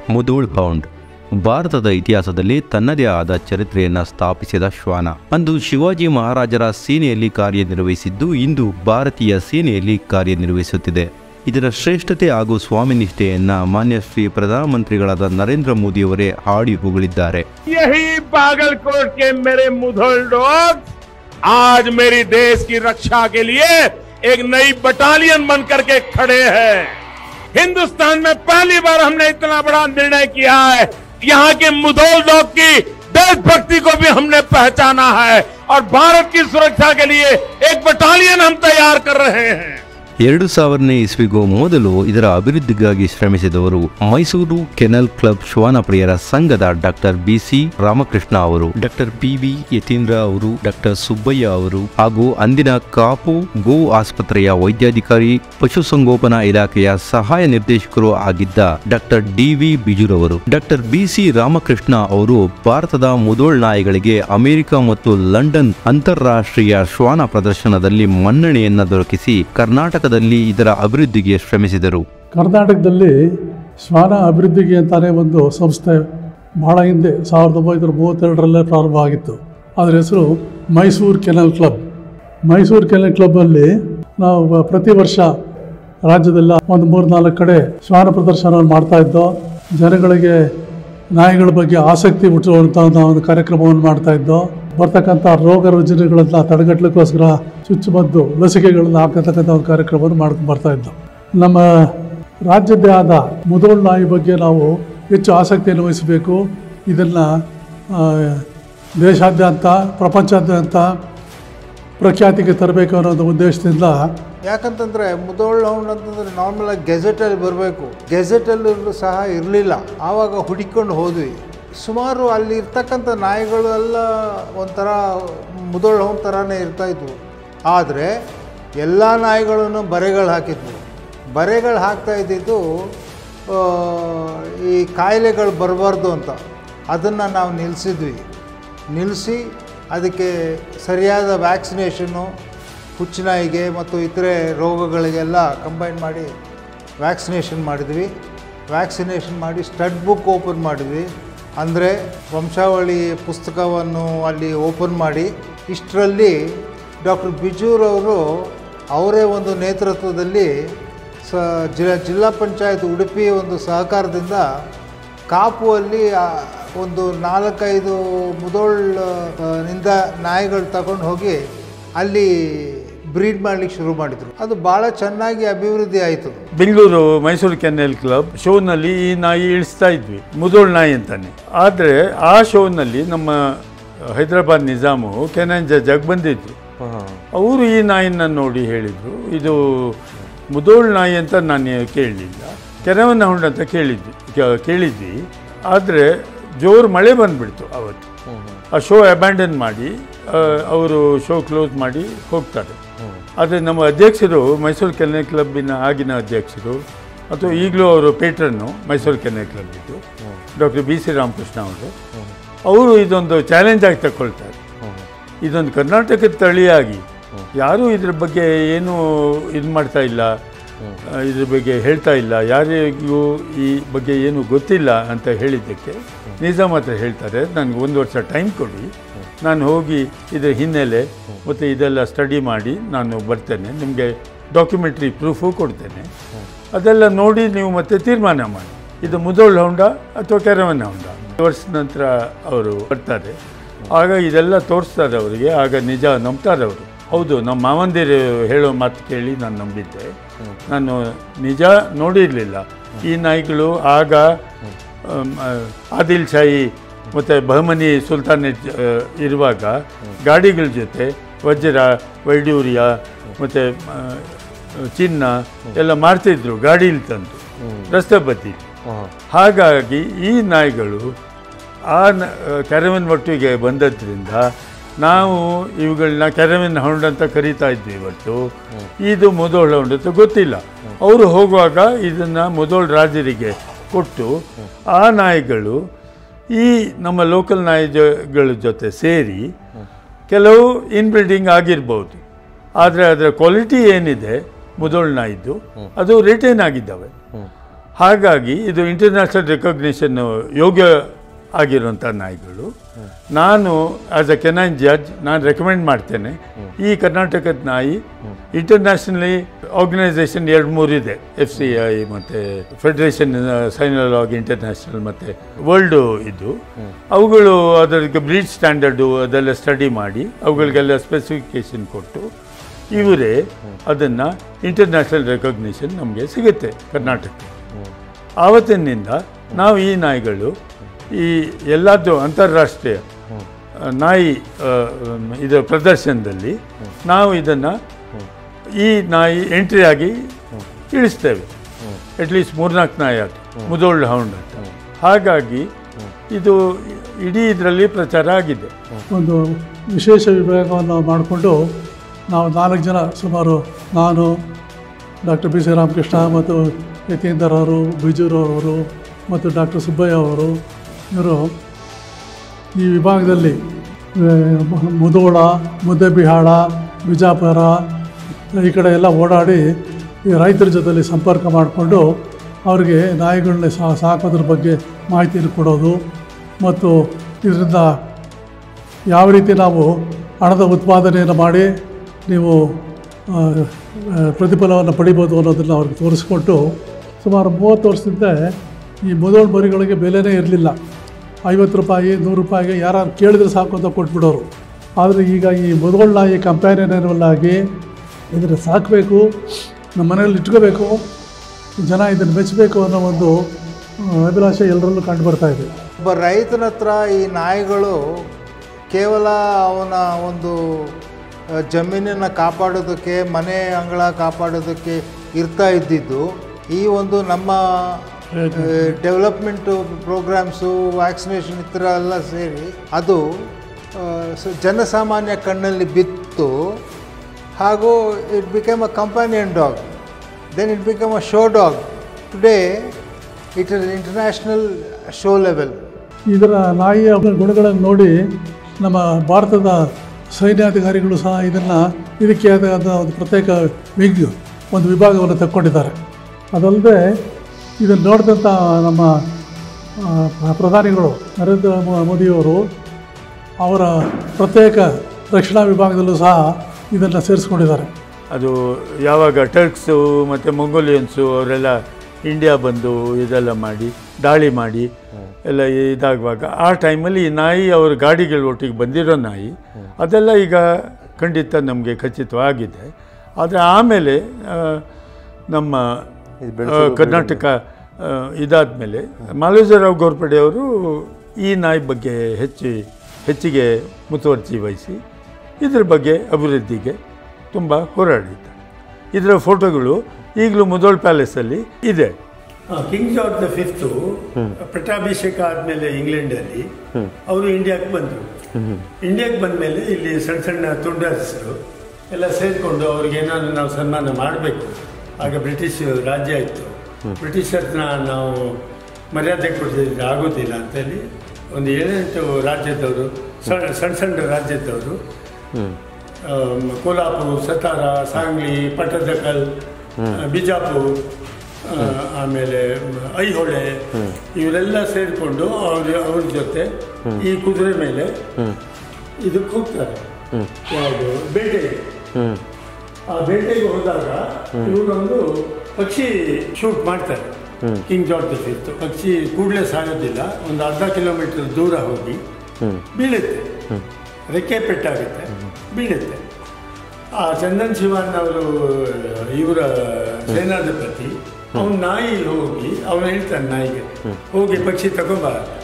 Mudhol hound ಭಾರತದ ಇತಿಹಾಸದಲ್ಲಿ ತನ್ನದೇ ಆದ ಚರಿತ್ರೆಯನ್ನು ಸ್ಥಾಪಿಸಿದ ಶ್ವಾನ ಅಂದು ಶಿವಾಜಿ ಮಹಾರಾಜರ ಸೇನೆಯಲ್ಲಿ ಕಾರ್ಯನಿರ್ವಹಿಸಿದ್ದು ಇಂದು ಭಾರತೀಯ ಸೇನೆಯಲ್ಲಿ ಕಾರ್ಯನಿರ್ವಹಿಸುತ್ತಿದೆ ಇದರ ಶ್ರೇಷ್ಠತೆ ಹಾಗೂ ಸ್ವಾಮಿನಿಷ್ಠೆಯನ್ನ ಮಾನ್ಯ ಶ್ರೀ ಪ್ರಧಾನಮಂತ್ರಿಗಳಾದ ನರೇಂದ್ರ ಮೋದಿಯವರೇ ಹಾಡಿ ಹೊಗಳಿದ್ದಾರೆ यही बागलकोट के मेरे मुधोल डॉग आज मेरी देश की रक्षा के लिए एक नई बटालियन बनकर के खड़े हैं हिंदुस्तान में पहली बार हमने इतना बड़ा निर्णय किया है यहाँ के मुधोल डॉग की देशभक्ति को भी हमने पहचाना है और भारत की सुरक्षा के लिए एक बटालियन हम तैयार कर रहे हैं ಎರಡು ಸಾವಿರನೇ ಇಸ್ವಿಗೂ ಮೊದಲು ಇದರ ಅಭಿವೃದ್ಧಿಗಾಗಿ ಶ್ರಮಿಸಿದವರು ಮೈಸೂರು ಕೆನಲ್ ಕ್ಲಬ್ ಶ್ವಾನ ಪ್ರಿಯರ ಸಂಘದ ಡಾಕ್ಟರ್ ಬಿ ಸಿ ರಾಮಕೃಷ್ಣ ಅವರು ಡಾಕ್ಟರ್ ಪಿ ವಿ ಯತೀಂದ್ರ ಅವರು ಡಾಕ್ಟರ್ ಸುಬ್ಬಯ್ಯ ಅವರು ಹಾಗೂ ಅಂದಿನ ಕಾಪು ಗೋ ಆಸ್ಪತ್ರೆಯ ವೈದ್ಯಾಧಿಕಾರಿ ಪಶುಸಂಗೋಪನಾ ಇಲಾಖೆಯ ಸಹಾಯ ನಿರ್ದೇಶಕರು ಆಗಿದ್ದ ಡಾಕ್ಟರ್ ಡಿ ವಿ ಬಿಜುರವರು ಡಾಕ್ಟರ್ ಬಿ ಸಿ ರಾಮಕೃಷ್ಣ ಅವರು ಭಾರತದ ಮುದೋಳ್ ನಾಯಿಗಳಿಗೆ ಅಮೆರಿಕ ಮತ್ತು ಲಂಡನ್ ಅಂತಾರಾಷ್ಟ್ರೀಯ ಶ್ವಾನ ಪ್ರದರ್ಶನದಲ್ಲಿ ಮನ್ನಣೆಯನ್ನ ದೊರಕಿಸಿ ಕರ್ನಾಟಕದಲ್ಲಿ ಇದರ ಅಭಿವೃದ್ಧಿಗೆ ಶ್ರಮಿಸಿದರು ಕರ್ನಾಟಕದಲ್ಲಿ ಶ್ವಾನ ಅಭಿವೃದ್ಧಿಗೆ ಅಂತಾನೆ ಒಂದು ಸಂಸ್ಥೆ ಬಹಳ ಹಿಂದೆ ಸಾವಿರದ ಒಂಬೈನೂರ ಮೂವತ್ತೆರಡರಲ್ಲೇ ಪ್ರಾರಂಭ ಆಗಿತ್ತು ಅದರ ಹೆಸರು Mysuru kennel club Mysuru kennel ಕ್ಲಬ್ಬಲ್ಲಿ ನಾವು ಬ- ಪ್ರತಿ ವರ್ಷ ರಾಜ್ಯದೆಲ್ಲ ಒಂದು ಮೂರು ನಾಲ್ಕು ಕಡೆ ಶ್ವಾನ ಪ್ರದರ್ಶನವನ್ನು ಮಾಡ್ತಾ ಇದ್ದೋ ಜನಗಳಿಗೆ ನಾಯಿಗಳ ಬಗ್ಗೆ ಆಸಕ್ತಿ ಹುಟ್ಟುವಂಥ ನಾವು ಒಂದು ಕಾರ್ಯಕ್ರಮವನ್ನು ಮಾಡ್ತಾ ಇದ್ದೋ ಬರ್ತಕ್ಕಂಥ ರೋಗ ರುಜಿನಗಳನ್ನು ತಡೆಗಟ್ಟಲಿಕ್ಕೋಸ್ಕರ ಚುಚ್ಚುಮದ್ದು ಲಸಿಕೆಗಳನ್ನು ಹಾಕತಕ್ಕಂಥ ಒಂದು ಕಾರ್ಯಕ್ರಮವನ್ನು ಮಾಡ್ಕೊಂಡು ಬರ್ತಾ ಇದ್ದೋ ನಮ್ಮ ರಾಜ್ಯದ್ದೇ ಆದ ಮುದೋಳ್ ನಾಯಿ ಬಗ್ಗೆ ನಾವು ಹೆಚ್ಚು ಆಸಕ್ತಿಯನ್ನು ವಹಿಸಬೇಕು ಇದನ್ನು ದೇಶಾದ್ಯಂತ ಪ್ರಪಂಚಾದ್ಯಂತ ಪ್ರಖ್ಯಾತಿಗೆ ತರಬೇಕು ಅನ್ನೋ ಒಂದು ಉದ್ದೇಶದಿಂದ ಯಾಕಂತಂದರೆ ಮುದೋಳ್ ಹೌಂಡ್ ಅಂತಂದರೆ ನಾರ್ಮಲಾಗಿ ಗೆಜೆಟಲ್ಲಿ ಬರಬೇಕು ಗೆಜೆಟಲ್ಲಿ ಸಹ ಇರಲಿಲ್ಲ ಆವಾಗ ಹುಡುಕೊಂಡು ಹೋದ್ವಿ ಸುಮಾರು ಅಲ್ಲಿ ಇರ್ತಕ್ಕಂಥ ನಾಯಿಗಳು ಎಲ್ಲ ಒಂಥರ ಮುದೋಳ್ ಹೌಂಡ್ ಥರನೇ ಇರ್ತಾಯಿದ್ವು ಆದರೆ ಎಲ್ಲ ನಾಯಿಗಳನ್ನು ಬರೆಗಳು ಹಾಕಿದ್ವು ಬರೆಗಳು ಹಾಕ್ತಾ ಇದ್ದಿದ್ದು ಆ, ಈ ಕಾಯಿಲೆಗಳು ಬರಬಾರ್ದು ಅಂತ ಅದನ್ನು ನಾವು ನಿಲ್ಲಿಸಿದ್ವಿ ನಿಲ್ಲಿಸಿ ಅದಕ್ಕೆ ಸರಿಯಾದ ವ್ಯಾಕ್ಸಿನೇಷನ್ನು ಹುಚ್ಚುನಾಯಿಗೆ ಮತ್ತು ಇತರೆ ರೋಗಗಳಿಗೆಲ್ಲ ಕಂಬೈನ್ ಮಾಡಿ ವ್ಯಾಕ್ಸಿನೇಷನ್ ಮಾಡಿದ್ವಿ ವ್ಯಾಕ್ಸಿನೇಷನ್ ಮಾಡಿ ಸ್ಟಡ್ ಬುಕ್ ಓಪನ್ ಮಾಡಿದ್ವಿ ಅಂದರೆ ವಂಶಾವಳಿ ಪುಸ್ತಕವನ್ನು ಅಲ್ಲಿ ಓಪನ್ ಮಾಡಿ ಇಷ್ಟರಲ್ಲಿ ಡಾಕ್ಟರ್ ಬಿಜೂರವರು ಅವರೇ ಒಂದು ನೇತೃತ್ವದಲ್ಲಿ ಸ ಜಿಲ್ಲಾ ಜಿಲ್ಲಾ ಪಂಚಾಯತ್ ಉಡುಪಿ ಒಂದು ಸಹಕಾರದಿಂದ ಕಾಪುವಲ್ಲಿ ಆ, ಒಂದು ನಾಲ್ಕೈದು ಮುದೋಳ್ ಆ, ನಿಂದ ನಾಯಿಗಳು ತಗೊಂಡು ಹೋಗಿ ಅಲ್ಲಿ ಬ್ರೀಡ್ ಮಾಡ್ಲಿಕ್ಕೆ ಶುರು ಮಾಡಿದರು ಅದು ಭಾಳ ಚೆನ್ನಾಗಿ ಅಭಿವೃದ್ಧಿ ಆಯಿತು ಬೆಂಗಳೂರು ಮೈಸೂರು ಕೆನೆಲ್ ಕ್ಲಬ್ ಶೋನಲ್ಲಿ ಈ ನಾಯಿ ಇಳಿಸ್ತಾ ಇದ್ವಿ ಮುದೋಳ್ ನಾಯಿ ಅಂತಾನೆ ಆದರೆ ಆ ಶೋನಲ್ಲಿ ನಮ್ಮ ಹೈದರಾಬಾದ್ ನಿಜಾಮು ಕೆನನ್ ಜಗ್ ಬಂದಿದ್ರು ಅವರು ಈ ನಾಯಿನ ನೋಡಿ ಹೇಳಿದರು ಇದು ಮುದೋಳ್ ನಾಯಿ ಅಂತ ನಾನು ಕೇಳಲಿಲ್ಲ ಕೆರವನ್ನ ಹುಂಡ್ ಅಂತ ಕೇಳಿದ್ವಿ ಕೆ- ಕೇಳಿದ್ವಿ ಆದರೆ ಜೋರು ಮಳೆ ಬಂದ್ಬಿಡ್ತು ಅವತ್ತು ಆ ಶೋ ಅಬ್ಯಾಂಡನ್ ಮಾಡಿ ಅವರು ಶೋ ಕ್ಲೋಸ್ ಮಾಡಿ ಹೋಗ್ತಾರೆ ಆದರೆ ನಮ್ಮ ಅಧ್ಯಕ್ಷರು ಮೈಸೂರು ಕೆನ್ನೆ ಕ್ಲಬ್ಬಿನ ಆಗಿನ ಅಧ್ಯಕ್ಷರು ಅಥವಾ ಈಗಲೂ ಅವರು ಪೇಟ್ರನ್ನು ಮೈಸೂರು ಕೆನ್ನೆ ಕ್ಲಬ್ಬಿದ್ದು ಡಾಕ್ಟರ್ ಬಿ ಸಿ ರಾಮಕೃಷ್ಣ ಅವರು ಅವರು ಇದೊಂದು ಚಾಲೆಂಜ್ ಆಗಿ ತಗೊಳ್ತಾರೆ ಇದೊಂದು ಕರ್ನಾಟಕದ ತಳಿಯಾಗಿ ಯಾರೂ ಇದ್ರ ಬಗ್ಗೆ ಏನೂ ಇದು ಮಾಡ್ತಾ ಇಲ್ಲ ಆ, ಇದ್ರ ಬಗ್ಗೆ ಹೇಳ್ತಾ ಇಲ್ಲ ಯಾರಿಗೂ ಈ ಬಗ್ಗೆ ಏನು ಗೊತ್ತಿಲ್ಲ ಅಂತ ಹೇಳಿದ್ದಕ್ಕೆ ನಿಜಾಮ್ ಹತ್ರ ಹೇಳ್ತಾರೆ ನನಗೆ ಒಂದು ವರ್ಷ ಟೈಮ್ ಕೊಡಿ ನಾನು ಹೋಗಿ ಇದರ ಹಿನ್ನೆಲೆ ಮತ್ತು ಇದೆಲ್ಲ ಸ್ಟಡಿ ಮಾಡಿ ನಾನು ಬರ್ತೇನೆ ನಿಮಗೆ ಡಾಕ್ಯುಮೆಂಟ್ರಿ ಪ್ರೂಫು ಕೊಡ್ತೇನೆ ಅದೆಲ್ಲ ನೋಡಿ ನೀವು ಮತ್ತೆ ತೀರ್ಮಾನ ಮಾಡಿ ಇದು ಮುದೋಳ್ ಹೌಂಡ ಅಥವಾ ಕೆರವನ್ ಹೌಂಡ ವರ್ಷ ನಂತರ ಅವರು ಬರ್ತಾರೆ ಆಗ ಇದೆಲ್ಲ ತೋರಿಸ್ತಾರೆ ಅವರಿಗೆ ಆಗ ನಿಜ ನಂಬ್ತಾರೆ ಅವರು ಹೌದು ನಮ್ಮ ಮಾವಂದಿರು ಹೇಳೋ ಮಾತು ಕೇಳಿ ನಾನು ನಂಬಿದ್ದೆ ನಾನು ನಿಜ ನೋಡಿರಲಿಲ್ಲ ಈ ನಾಯಿಗಳು ಆಗ ಅಮ್, ಆ, ಆದಿಲ್ ಶಾಹಿ ಮತ್ತು ಬಹಮನಿ ಸುಲ್ತಾನೇಟ್ ಆ, ಇರುವಾಗ ಗಾಡಿಗಳ ಜೊತೆ ವಜ್ರ ವೈಡೂರ್ಯ ಮತ್ತು ಚಿನ್ನ ಎಲ್ಲ ಮಾರ್ತಿದ್ರು ಗಾಡೀಲಿ ತಂದು ರಸ್ತೆ ಬದಿ ಹಾಗಾಗಿ ಈ ನಾಯಿಗಳು ಆ ನ- ಕೆರವಿನ ಒಟ್ಟಿಗೆ ಬಂದದ್ರಿಂದ ನಾವು ಇವುಗಳನ್ನ ಕೆರವಿನ ಹೌಂಡ್ ಅಂತ ಕರಿತಾ ಇದ್ವಿ ಇವತ್ತು ಇದು ಮುದೋಳ್ ಹೌಂಡ್ ಅಂತ ಗೊತ್ತಿಲ್ಲ ಅವರು ಹೋಗುವಾಗ ಇದನ್ನು ಮುದೋಳ್ ರಾಜರಿಗೆ ಕೊಟ್ಟು ಆ ನಾಯಿಗಳು ಈ ನಮ್ಮ ಲೋಕಲ್ ನಾಯಿಗಳ ಜೊತೆ ಸೇರಿ ಕೆಲವು ಇನ್ಬ್ರೀಡಿಂಗ್ ಆಗಿರ್ಬೋದು ಆದರೆ ಅದರ ಕ್ವಾಲಿಟಿ ಏನಿದೆ ಮುದೋಳ್ ನಾಯಿದ್ದು ಅದು ರಿಟೈನ್ ಆಗಿದ್ದಾವೆ ಹಾಗಾಗಿ ಇದು ಇಂಟರ್ನ್ಯಾಷನಲ್ ರೆಕಗ್ನಿಷನ್ ಯೋಗ್ಯ ಆಗಿರುವಂಥ ನಾಯಿಗಳು ನಾನು ಆಸ್ ಅ ಕೆನೈನ್ ಜಡ್ಜ್ ನಾನು ರೆಕಮೆಂಡ್ ಮಾಡ್ತೇನೆ ಈ ಕರ್ನಾಟಕದ ನಾಯಿ ಇಂಟರ್ನ್ಯಾಷನಲಿ ಆರ್ಗನೈಸೇಷನ್ ಎರಡು ಮೂರು ಇದೆ ಎಫ್ ಸಿ ಐ ಮತ್ತು ಫೆಡರೇಷನ್ ಸೈನಲಾಗ್ ಇಂಟರ್ನ್ಯಾಷನಲ್ ಮತ್ತು ವರ್ಲ್ಡು ಇದು ಅವುಗಳು ಅದಕ್ಕೆ ಬ್ರೀಡ್ ಸ್ಟ್ಯಾಂಡರ್ಡು ಅದೆಲ್ಲ ಸ್ಟಡಿ ಮಾಡಿ ಅವುಗಳಿಗೆಲ್ಲ ಸ್ಪೆಸಿಫಿಕೇಶನ್ ಕೊಟ್ಟು ಇವರೇ ಅದನ್ನು ಇಂಟರ್ನ್ಯಾಷನಲ್ ರೆಕಗ್ನಿಷನ್ ನಮಗೆ ಸಿಗುತ್ತೆ ಕರ್ನಾಟಕಕ್ಕೆ ಆವತ್ತಿನಿಂದ ನಾವು ಈ ನಾಯಿಗಳು ಈ ಎಲ್ಲದ್ದು ಅಂತಾರಾಷ್ಟ್ರೀಯ ಆ, ನಾಯಿ ಆ, ಮ್, ಇದರ ಪ್ರದರ್ಶನದಲ್ಲಿ ನಾವು ಇದನ್ನು ಈ ನಾಯಿ ಎಂಟ್ರಿ ಆಗಿ ಇಳಿಸ್ತೇವೆ ಅಟ್ಲೀಸ್ಟ್ ಮೂರ್ನಾಲ್ಕು ನಾಯಿ ಆಟ ಮುದೋಳ್ಳು ಹೌಂಡ್ ಅಂತ ಹಾಗಾಗಿ ಇದು ಇಡೀ ಇದರಲ್ಲಿ ಪ್ರಚಾರ ಆಗಿದೆ ಒಂದು ವಿಶೇಷ ವಿಭಾಗವನ್ನು ಮಾಡಿಕೊಂಡು ನಾವು ನಾಲ್ಕು ಜನ ಸುಮಾರು ನಾನು ಡಾಕ್ಟರ್ ಬಿ ಸಿ ರಾಮಕೃಷ್ಣ ಮತ್ತು ಯತೀಂದರ್ ಅವರು ಬಿಜೂರವರು ಮತ್ತು ಡಾಕ್ಟರ್ ಸುಬ್ಬಯ್ಯ ಅವರು ಇವರು ಈ ವಿಭಾಗದಲ್ಲಿ ಆ, ಮು- ಮುಧೋಳ ಮುದ್ದೆಬಿಹಾಳ ಬಿಜಾಪುರ ಈ ಕಡೆ ಎಲ್ಲ ಓಡಾಡಿ ಈ ರೈತರ ಜೊತೆಲಿ ಸಂಪರ್ಕ ಮಾಡಿಕೊಂಡು ಅವ್ರಿಗೆ ನಾಯಿಗಳನ್ನ ಸಾ ಸಾಕೋದ್ರ ಬಗ್ಗೆ ಮಾಹಿತಿಯನ್ನು ಕೊಡೋದು ಮತ್ತು ಇದರಿಂದ ಯಾವ ರೀತಿ ನಾವು ಹಣದ ಉತ್ಪಾದನೆಯನ್ನು ಮಾಡಿ ನೀವು ಆ, ಆ, ಪ್ರತಿಫಲವನ್ನು ಪಡಿಬೋದು ಅನ್ನೋದನ್ನು ಅವ್ರಿಗೆ ತೋರಿಸ್ಕೊಟ್ಟು ಸುಮಾರು ಮೂವತ್ತು ವರ್ಷದಿಂದ ಈ ಮೊದಲು ಮರಿಗಳಿಗೆ ಬೆಲೆನೇ ಇರಲಿಲ್ಲ ಐವತ್ತು ರೂಪಾಯಿ ನೂರು ರೂಪಾಯಿಗೆ ಯಾರು ಕೇಳಿದ್ರೆ ಸಾಕು ಅಂತ ಕೊಟ್ಬಿಡೋರು ಆದರೆ ಈಗ ಈ ಮೊದಲು ನಾಯಿ ಕಂಪ್ಯಾನಿಯನ್ ಅನಿಮಲ್ ಆಗಿ ಇದನ್ನು ಸಾಕಬೇಕು ನಮ್ಮ ಮನೆಯಲ್ಲಿ ಇಟ್ಕೋಬೇಕು ಜನ ಇದನ್ನು ಮೆಚ್ಚಬೇಕು ಅನ್ನೋ ಒಂದು ಆ, ಅಭಿಲಾಷೆ ಎಲ್ಲರಲ್ಲೂ ಕಂಡು ಬರ್ತಾ ಇದೆ ಒಬ್ಬ ರೈತನ ಹತ್ರ ಈ ನಾಯಿಗಳು ಕೇವಲ ಅವನ ಒಂದು ಆ, ಜಮೀನನ್ನು ಕಾಪಾಡೋದಕ್ಕೆ ಮನೆ ಅಂಗಳ ಕಾಪಾಡೋದಕ್ಕೆ ಇರ್ತಾ ಇದ್ದಿದ್ದು ಈ ಒಂದು ನಮ್ಮ ಡೆವಲಪ್ಮೆಂಟು ಪ್ರೋಗ್ರಾಮ್ಸು ವ್ಯಾಕ್ಸಿನೇಷನ್ ಈ ಥರ ಎಲ್ಲ ಸೇರಿ ಅದು ಆ, ಸ- ಜನಸಾಮಾನ್ಯ ಕಣ್ಣಲ್ಲಿ ಬಿತ್ತು ಹಾಗೂ it become a companion dog then it become a show dog today it is international show level ಇದರ ನಾಯಿಯ ಗುಣಗಳನ್ನು ನೋಡಿ ನಮ್ಮ ಭಾರತದ ಸೈನ್ಯಾಧಿಕಾರಿಗಳು ಸಹ ಇದನ್ನು ಇದಕ್ಕೆ ಆದ ಒಂದು ಪ್ರತ್ಯೇಕ ವಿಂಗ್ ಒಂದು ವಿಭಾಗವನ್ನು ತಕ್ಕೊಂಡಿದ್ದಾರೆ ಅದಲ್ಲದೆ ಇದನ್ನು ನೋಡಿದಂಥ ನಮ್ಮ ಆ, ಪ್ರಧಾನಿಗಳು ನರೇಂದ್ರ ಮೋ- ಮೋದಿಯವರು ಅವರ ಪ್ರತ್ಯೇಕ ರಕ್ಷಣಾ ವಿಭಾಗದಲ್ಲೂ ಸಹ ಇದನ್ನು ಸೇರಿಸ್ಕೊಂಡಿದ್ದಾರೆ ಅದು ಯಾವಾಗ ಟರ್ಕ್ಸು ಮತ್ತು ಮಂಗೋಲಿಯನ್ಸು ಅವರೆಲ್ಲ ಇಂಡಿಯಾ ಬಂದು ಇದೆಲ್ಲ ಮಾಡಿ ದಾಳಿ ಮಾಡಿ ಎಲ್ಲ ಇದಾಗುವಾಗ ಆ ಟೈಮಲ್ಲಿ ಈ ನಾಯಿ ಅವ್ರ ಗಾಡಿಗಳ ಒಟ್ಟಿಗೆ ಬಂದಿರೋ ನಾಯಿ ಅದೆಲ್ಲ ಈಗ ಖಂಡಿತ ನಮಗೆ ಖಚಿತವಾಗಿದೆ ಆದರೆ ಆಮೇಲೆ ಆ, ನಮ್ಮ ಆ, ಕರ್ನಾಟಕ ಇದಾದ ಮೇಲೆ ಮಾಲೋಜರಾವ್ ಗೋರ್ಪಡೆ ಅವರು ಈ ನಾಯಿ ಬಗ್ಗೆ ಹೆಚ್ಚು ಹೆಚ್ಚಿಗೆ ಮುತುವರ್ಜಿ ವಹಿಸಿ ಇದ್ರ ಬಗ್ಗೆ ಅಭಿವೃದ್ಧಿಗೆ ತುಂಬ ಹೋರಾಡಿದ್ದಾರೆ ಇದರ ಫೋಟೋಗಳು ಈಗಲೂ ಮುದೋಳ್ ಪ್ಯಾಲೇಸಲ್ಲಿ ಇದೆ ಕಿಂಗ್ ಜಾರ್ಜ್ ದ ಫಿಫ್ತು ಪಟ್ಟಾಭಿಷೇಕ ಆದಮೇಲೆ ಇಂಗ್ಲೆಂಡಲ್ಲಿ ಅವರು ಇಂಡಿಯಾಕ್ಕೆ ಬಂದರು ಇಂಡಿಯಾಕ್ಕೆ ಬಂದಮೇಲೆ ಇಲ್ಲಿ ಸಣ್ಣ ಸಣ್ಣ ತುಂಡರ್ಸರು ಎಲ್ಲ ಸೇರಿಕೊಂಡು ಅವ್ರಿಗೆ ಏನಾದ್ರು ನಾವು ಸನ್ಮಾನ ಮಾಡಬೇಕು ಆಗ ಬ್ರಿಟಿಷ್ ರಾಜ್ಯ ಇತ್ತು ಬ್ರಿಟಿಷರ್ನ ನಾವು ಮರ್ಯಾದೆ ಕೊಡ್ತಿದ್ರೆ ಆಗೋದಿಲ್ಲ ಅಂತೇಳಿ ಒಂದು ಏಳೆಂಟು ರಾಜ್ಯದವರು ಸಣ್ಣ ಸಣ್ಣ ಸಣ್ಣ ರಾಜ್ಯದವರು ಆಮ್, ಕೋಲ್ಹಾಪುರ ಸತಾರ ಸಾಂಗ್ಲಿ ಪಟ್ಟದಕಲ್ ಬಿಜಾಪುರ್ ಆ, ಆಮೇಲೆ ಮ್, ಐಹೊಳೆ ಇವರೆಲ್ಲ ಸೇರಿಕೊಂಡು ಅವ್ರ ಅವ್ರ ಜೊತೆ ಈ ಕುದುರೆ ಮೇಲೆ ಇದಕ್ಕೆ ಹೋಗ್ತಾರೆ ಯಾವುದು ಬೇಟೆಗೆ ಆ ಬೇಟೆಗೆ ಹೋದಾಗ ಇವರೊಂದು ಪಕ್ಷಿ ಶೂಟ್ ಮಾಡ್ತಾರೆ ಕಿಂಗ್ ಜಾರ್ಜ್ ಫಿಫ್ತ್ ಪಕ್ಷಿ ಕೂಡಲೇ ಸಾಗೋದಿಲ್ಲ ಒಂದು ಅರ್ಧ ಕಿಲೋಮೀಟರ್ ದೂರ ಹೋಗಿ ಬೀಳುತ್ತೆ ರೆಕ್ಕೆ ಪೆಟ್ಟಾಗುತ್ತೆ ಬೀಳುತ್ತೆ ಆ ಚಂದನ್ ಶಿವನ್ ಅವರು ಇವರ ಸೇನಾಧಿಪತಿ ಅವನ ನಾಯಿ ಹೋಗಿ ಅವನು ಹೇಳ್ತಾನೆ ನಾಯಿಗೆ ಹೋಗಿ ಪಕ್ಷಿ ತಗೊಂಬ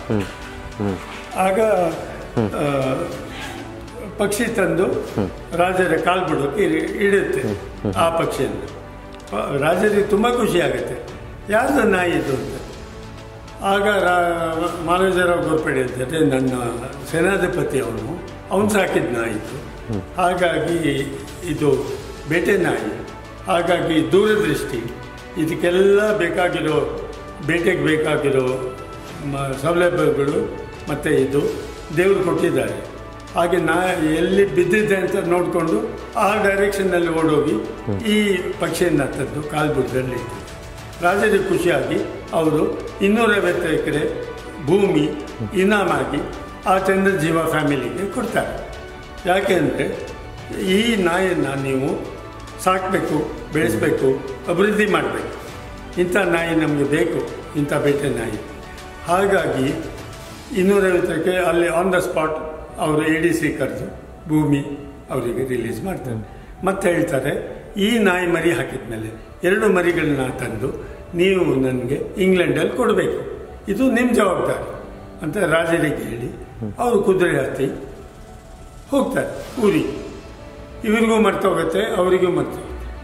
ಆಗ ಆ, ಪಕ್ಷಿ ತಂದು ರಾಜರ ಕಾಲ್ಬಿಡೋಕೆ ಇಡಿ- ಇಡುತ್ತೆ ಆ ಪಕ್ಷಿಯನ್ನು ಪ- ರಾಜರಿಗೆ ತುಂಬ ಖುಷಿ ಆಗುತ್ತೆ ಯಾರ್ದು ನಾಯಿ ಇದು ಅಂತ ಆಗ ರಾ- ಮಾಲೋಜರಾವ್ ಗೋರ್ಪಡೆ ಅಂತಾರೆ ನನ್ನ ಸೇನಾಧಿಪತಿ ಅವನು ಅವನು ಸಾಕಿದ ನಾಯಿ ಇದು ಹಾಗಾಗಿ ಇದು ಬೇಟೆ ನಾಯಿ ಹಾಗಾಗಿ ದೂರದೃಷ್ಟಿ ಇದಕ್ಕೆಲ್ಲ ಬೇಕಾಗಿರೋ ಬೇಟೆಗೆ ಬೇಕಾಗಿರೋ ಮ- ಸೌಲಭ್ಯಗಳು ಮತ್ತು ಇದು ದೇವರು ಕೊಟ್ಟಿದ್ದಾರೆ ಹಾಗೆ ನಾ ಎಲ್ಲಿ ಬಿದ್ದಿದೆ ಅಂತ ನೋಡಿಕೊಂಡು ಆ ಡೈರೆಕ್ಷನ್ನಲ್ಲಿ ಓಡೋಗಿ ಈ ಪಕ್ಷಿಯನ್ನು ತಂದು ಕಾಲ್ಬುಡದಲ್ಲಿ ಇಟ್ಟಿದ್ದೆ ರಾಜರಿಗೆ ಖುಷಿಯಾಗಿ ಅವರು ಇನ್ನೂರೈವತ್ತು ಎಕರೆ ಭೂಮಿ ಇನಾಮಾಗಿ ಆ ಚಂದ್ರಜೀವ ಫ್ಯಾಮಿಲಿಗೆ ಕೊಡ್ತಾರೆ ಯಾಕೆಂದರೆ ಈ ನಾಯಿಯನ್ನು ನೀವು ಸಾಕಬೇಕು ಬೆಳೆಸಬೇಕು ಅಭಿವೃದ್ಧಿ ಮಾಡಬೇಕು ಇಂಥ ನಾಯಿ ನಮಗೆ ಬೇಕು ಇಂಥ ಬೇಟೆ ನಾಯಿ ಹಾಗಾಗಿ ಇನ್ನೂರೈವತ್ತಕ್ಕೆ ಅಲ್ಲಿ ಆನ್ ದ ಸ್ಪಾಟ್ ಅವರು ಎ ಡಿ ಸಿ ಕರೆದು ಭೂಮಿ ಅವರಿಗೆ ರಿಲೀಸ್ ಮಾಡ್ತಾರೆ ಮತ್ತೆ ಹೇಳ್ತಾರೆ ಈ ನಾಯಿ ಮರಿ ಹಾಕಿದ ಮೇಲೆ ಎರಡು ಮರಿಗಳನ್ನ ತಂದು ನೀವು ನನಗೆ ಇಂಗ್ಲೆಂಡಲ್ಲಿ ಕೊಡಬೇಕು ಇದು ನಿಮ್ಮ ಜವಾಬ್ದಾರಿ ಅಂತ ರಾಜರಿಗೆ ಹೇಳಿ ಅವರು ಕುದುರೆ ಹತ್ತಿ ಹೋಗ್ತಾರೆ ಊರಿಗೆ ಇವರಿಗೂ ಮರ್ತೋಗುತ್ತೆ ಅವರಿಗೂ ಮರ್ತೋಗುತ್ತೆ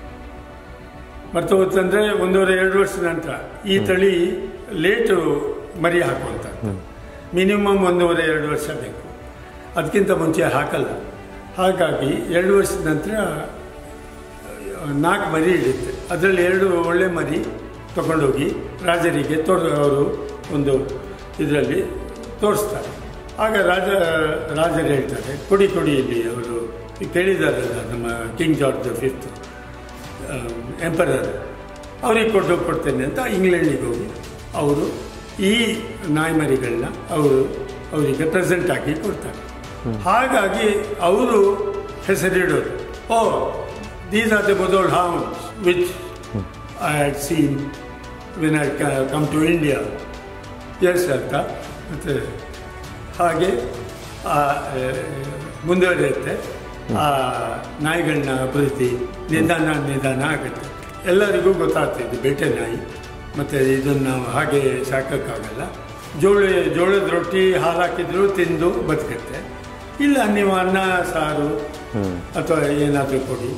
ಮರ್ತೋಗುತ್ತೆ ಅಂದರೆ ಒಂದೂವರೆ ಎರಡು ವರ್ಷದ ನಂತರ ಈ ತಳಿ ಲೇಟು ಮರಿ ಹಾಕುವಂಥದ್ದು ಮಿನಿಮಮ್ ಒಂದೂವರೆ ಎರಡು ವರ್ಷ ಬೇಕು ಅದಕ್ಕಿಂತ ಮುಂಚೆ ಹಾಕಲ್ಲ ಹಾಗಾಗಿ ಎರಡು ವರ್ಷದ ನಂತರ ನಾಲ್ಕು ಮರಿ ಇಡುತ್ತೆ ಅದರಲ್ಲಿ ಎರಡು ಒಳ್ಳೆ ಮರಿ ತಗೊಂಡೋಗಿ ರಾಜರಿಗೆ ತೋರ್ ಅವರು ಒಂದು ಇದರಲ್ಲಿ ತೋರಿಸ್ತಾರೆ ಆಗ ರಾಜ ರಾಜರು ಹೇಳ್ತಾರೆ ಕೊಡಿ ಕೊಡಿ ಇಲ್ಲಿ ಅವರು ಕೇಳಿದಾರಲ್ಲ ನಮ್ಮ ಕಿಂಗ್ ಜಾರ್ಜ್ ಫಿಫ್ತ್ ಎಂಪರರ್ ಅವ್ರಿಗೆ ಕೊಟ್ಟು ಕೊಡ್ತೇನೆ ಅಂತ ಇಂಗ್ಲೆಂಡಿಗೆ ಹೋಗಿ ಅವರು ಈ ನಾಯಿಮರಿಗಳನ್ನ ಅವರು ಅವರಿಗೆ ಪ್ರೆಸೆಂಟ್ ಆಗಿ ಕೊಡ್ತಾರೆ ಹಾಗಾಗಿ ಅವರು ಹೆಸರಿಡೋದು oh these are the Mudhol hounds which I had seen when I come to India ಎಸ್ ಅಂತ ಮತ್ತು ಹಾಗೆ ಆ, ಆ, ಮುಂದುವರಿಯುತ್ತೆ ಆ ನಾಯಿಗಳನ್ನ ಅಭಿವೃದ್ಧಿ ನಿಧಾನ ನಿಧಾನ ಆಗುತ್ತೆ ಎಲ್ಲರಿಗೂ ಗೊತ್ತಾಗ್ತಿದೆ ಬೇಟೆ ನಾಯಿ ಮತ್ತು ಇದನ್ನು ನಾವು ಹಾಗೆ ಸಾಕೋಕ್ಕಾಗಲ್ಲ ಜೋಳ ಜೋಳದ ರೊಟ್ಟಿ ಹಾಲು ಹಾಕಿದ್ರು ತಿಂದು ಬದುಕುತ್ತೆ ಇಲ್ಲ ನೀವು ಅನ್ನ ಸಾರು ಅಥವಾ ಏನಾದರೂ ಕೊಡಿ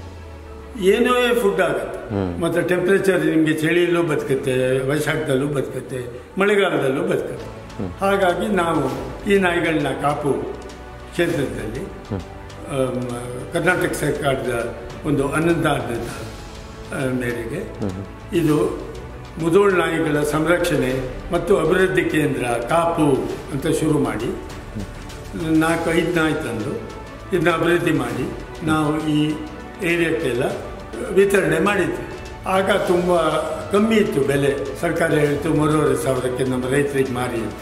ಏನೋ ಫುಡ್ ಆಗುತ್ತೆ ಮತ್ತು ಟೆಂಪ್ರೇಚರ್ ನಿಮಗೆ ಚಳಿಯಲ್ಲೂ ಬದುಕುತ್ತೆ ವೈಶಾಖದಲ್ಲೂ ಬದುಕುತ್ತೆ ಮಳೆಗಾಲದಲ್ಲೂ ಬದುಕುತ್ತೆ ಹಾಗಾಗಿ ನಾವು ಈ ನಾಯಿಗಳನ್ನ ಕಾಪು ಕ್ಷೇತ್ರದಲ್ಲಿ ಆಮ್, ಕರ್ನಾಟಕ ಸರ್ಕಾರದ ಒಂದು ಅನುದಾನದ ಆ, ಮೇರೆಗೆ ಇದು ಮುದೋಳ್ ನಾಯಿಗಳ ಸಂರಕ್ಷಣೆ ಮತ್ತು ಅಭಿವೃದ್ಧಿ ಕೇಂದ್ರ ಕಾಪು ಅಂತ ಶುರು ಮಾಡಿ ನಾಲ್ಕು ಐದು ನಾಯಿ ತಂದು ಇದನ್ನ ಅಭಿವೃದ್ಧಿ ಮಾಡಿ ನಾವು ಈ ಏರಿಯಾಕ್ಕೆಲ್ಲ ವಿತರಣೆ ಮಾಡಿದ್ವಿ ಆಗ ತುಂಬ ಕಮ್ಮಿ ಇತ್ತು ಬೆಲೆ ಸರ್ಕಾರ ಹೇಳ್ತು ಮೂರುವರೆ ಸಾವಿರಕ್ಕೆ ನಮ್ಮ ರೈತರಿಗೆ ಮಾರಿ ಅಂತ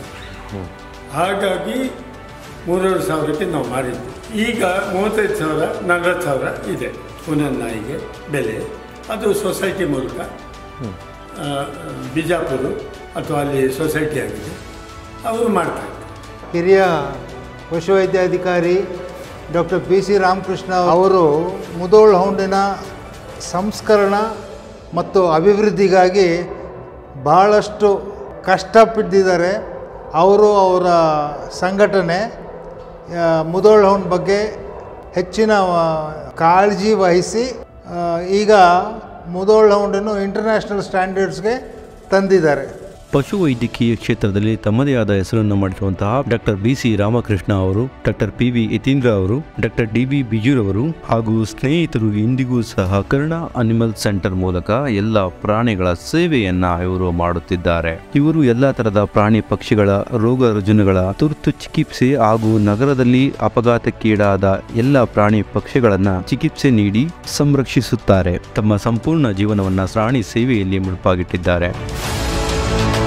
ಹಾಗಾಗಿ ಮೂರುವರೆ ಸಾವಿರಕ್ಕೆ ನಾವು ಮಾರಿದ್ವಿ ಈಗ ಮೂವತ್ತೈದು ಸಾವಿರ ನಲ್ವತ್ತು ಸಾವಿರ ಇದೆ ಒಂದೊಂದು ನಾಯಿಗೆ ಬೆಲೆ ಅದು ಸೊಸೈಟಿ ಮೂಲಕ ಆ, ಬಿಜಾಪುರ ಅಥವಾ ಅಲ್ಲಿ ಸೊಸೈಟಿ ಆಗಿದೆ ಅವರು ಮಾಡ್ತಾರೆ ಹಿರಿಯ ಪಶುವೈದ್ಯಾಧಿಕಾರಿ ಡಾಕ್ಟರ್ ಪಿ ಸಿ ರಾಮಕೃಷ್ಣ ಅವರು ಮುದೋಳ್ ಹೌಂಡಿನ ಸಂಸ್ಕರಣ ಮತ್ತು ಅಭಿವೃದ್ಧಿಗಾಗಿ ಬಹಳಷ್ಟು ಕಷ್ಟಪಟ್ಟಿದ್ದಾರೆ ಅವರು ಅವರ ಸಂಘಟನೆ ಆ, ಮುದೋಳ್ ಹೌಂಡ್ ಬಗ್ಗೆ ಹೆಚ್ಚಿನ ಆ, ಕಾಳಜಿ ವಹಿಸಿ ಆ, ಈಗ ಮುದೋಳ್ ಹೌಂಡನ್ನು ಇಂಟರ್ನ್ಯಾಷನಲ್ ಸ್ಟ್ಯಾಂಡರ್ಡ್ಸ್ಗೆ ತಂದಿದ್ದಾರೆ ಪಶುವೈದ್ಯಕೀಯ ಕ್ಷೇತ್ರದಲ್ಲಿ ತಮ್ಮದೇ ಆದ ಹೆಸರನ್ನು ಮಾಡಿರುವಂತಹ ಡಾಕ್ಟರ್ ಬಿ ಸಿ ರಾಮಕೃಷ್ಣ ಅವರು ಡಾಕ್ಟರ್ ಪಿ ವಿ ಯತೀಂದ್ರ ಅವರು ಡಾಕ್ಟರ್ ಡಿ ಬಿ ಬಿಜೂರವರು ಹಾಗೂ ಸ್ನೇಹಿತರು ಇಂದಿಗೂ ಸಹ ಕರುಣಾ ಅನಿಮಲ್ ಸೆಂಟರ್ ಮೂಲಕ ಎಲ್ಲ ಪ್ರಾಣಿಗಳ ಸೇವೆಯನ್ನ ಇವರು ಮಾಡುತ್ತಿದ್ದಾರೆ ಇವರು ಎಲ್ಲ ತರದ ಪ್ರಾಣಿ ಪಕ್ಷಿಗಳ ರೋಗ ರುಜಿನಗಳ ತುರ್ತು ಚಿಕಿತ್ಸೆ ಹಾಗೂ ನಗರದಲ್ಲಿ ಅಪಘಾತಕ್ಕೀಡಾದ ಎಲ್ಲ ಪ್ರಾಣಿ ಪಕ್ಷಿಗಳನ್ನ ಚಿಕಿತ್ಸೆ ನೀಡಿ ಸಂರಕ್ಷಿಸುತ್ತಾರೆ ತಮ್ಮ ಸಂಪೂರ್ಣ ಜೀವನವನ್ನ ಪ್ರಾಣಿ ಸೇವೆಯಲ್ಲಿ ಮುಡುಪಾಗಿಟ್ಟಿದ್ದಾರೆ